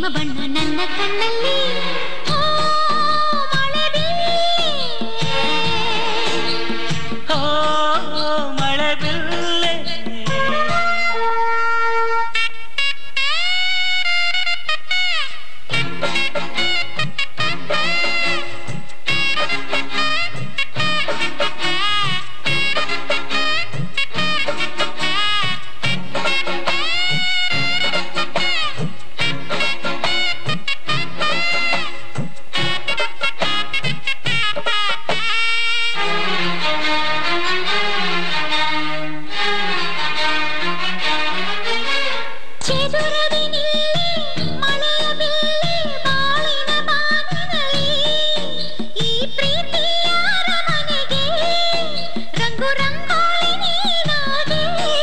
ಬಣ್ಣ ನನ್ನ ಕಣ್ಣಲ್ಲಿ ಓ, ಮಳೆಬಿಲ್ಲೆ. ಓ ಮಳೆ ಬಿಲ್ಲೆ ಚೆದುರದೆ ನಿಲ್ಲಿ ಮಳೆಯ ಬಿಲ್ಲೆ ಬಾಳಿನ ಬಾನಿನಲ್ಲಿ ಈ ಪ್ರೀತಿಯ ಅರಮನೆಗೆ ರಂಗು ರಂಗೋಲಿ ನೀನಾದೆ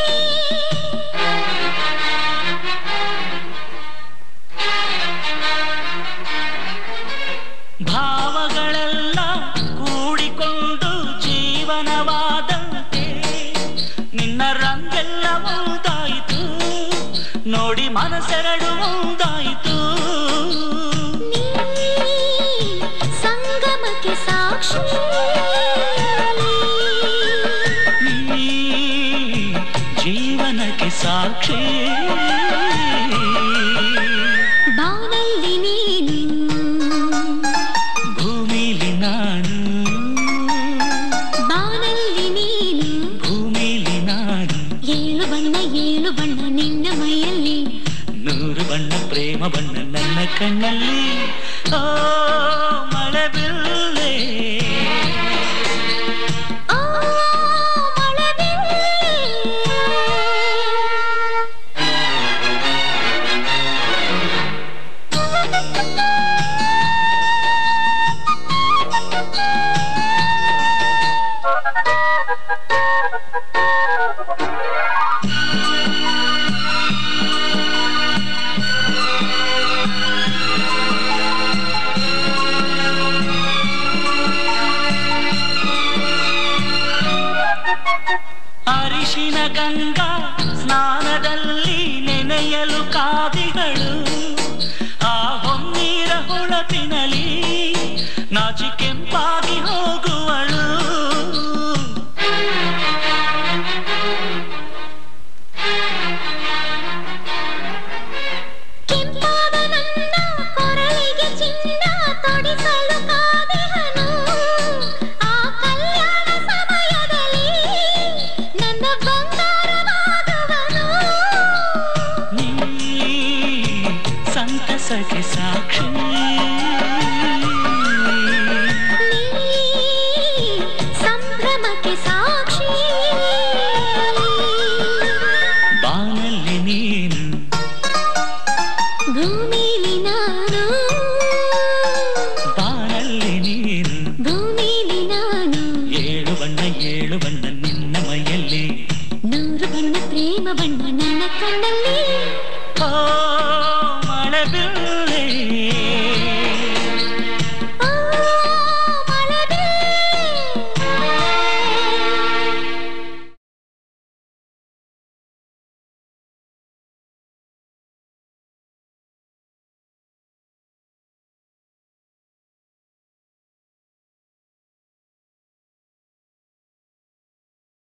ಭಾವಗಳೆಲ್ಲ ಕೂಡಿಕೊಂಡು ಜೀವನವಾದಂತೆ ನಿನ್ನ ರಂಗೆಲ್ಲ ಒಂದಾಯಿತು ನೋಡಿ ಮನಸ್ಸೆರಡು ಒಂದಾಯಿತು ನೀ ಸಂಗಮಕ್ಕೆ ಸಾಕ್ಷಿ ನೀ ಜೀವನಕ್ಕೆ ಸಾಕ್ಷಿ ಬಾನಲ್ಲಿ ನೀನು ಭೂಮಿಲಿ ನಾನು ಬಾನಲ್ಲಿ ನೀನು ಭೂಮಿಲಿ ನಾನು ಏಳು ಬಣ್ಣ ಏಳು ಬಣ್ಣ ನಿನ್ನ ಮೈಯಲ್ಲಿ ನೂರು ಬಣ್ಣ ಪ್ರೇಮ ಬಣ್ಣ ನನ್ನ ಕಣ್ಣಲ್ಲಿ ಓ ಮಳೆ ಬಿಲ್ಲೆ ಓ ಮಳೆಬಿಲ್ಲೆ. ಅರಿಶಿನ ಗಂಗಾ ಸ್ನಾನದಲ್ಲಿ ನೆನೆಯಲು ಕಾದಿಗಳು ಆ ಹೊನ್ನೀರ ಹೊಳಪಿನಲಿ ನಾಚಿ ಕೆಂಪಾಗಿ ಹೋಗುವಳು ಕೆಂಪಾದ ನನ್ನ ಕೊರಳಿಗೆ ಚಿನ್ನ ತೊಡಿಸಲು ಕಾದಿಹನು ಆ ಕಲ್ಯಾಣ ಸಮಯದಲ್ಲಿ ನನ್ನ ಬಂಗಾರವಾಗುವನು ನೀ ಸಂತಸಕ್ಕೆ ಸಾಕ್ಷಿ ನೀ ಸಂಭ್ರಮಕ್ಕೆ ಸಾಕ್ಷಿ ಬಾನಲ್ಲಿ ನೀನು ಭೂಮಿಲಿ ನಾನು ಬಾನಲ್ಲಿ ನೀನು ಭೂಮಿಲಿ ನಾನು ಏಳು ಬಣ್ಣ ಏಳು ಬಣ್ಣ ನಿನ್ನ ಮೈಯಲ್ಲಿ ನೂರು ಬಣ್ಣ ಪ್ರೇಮ ಬಣ್ಣ ನನ್ನ ಕಣ್ಣಲ್ಲಿ ಓ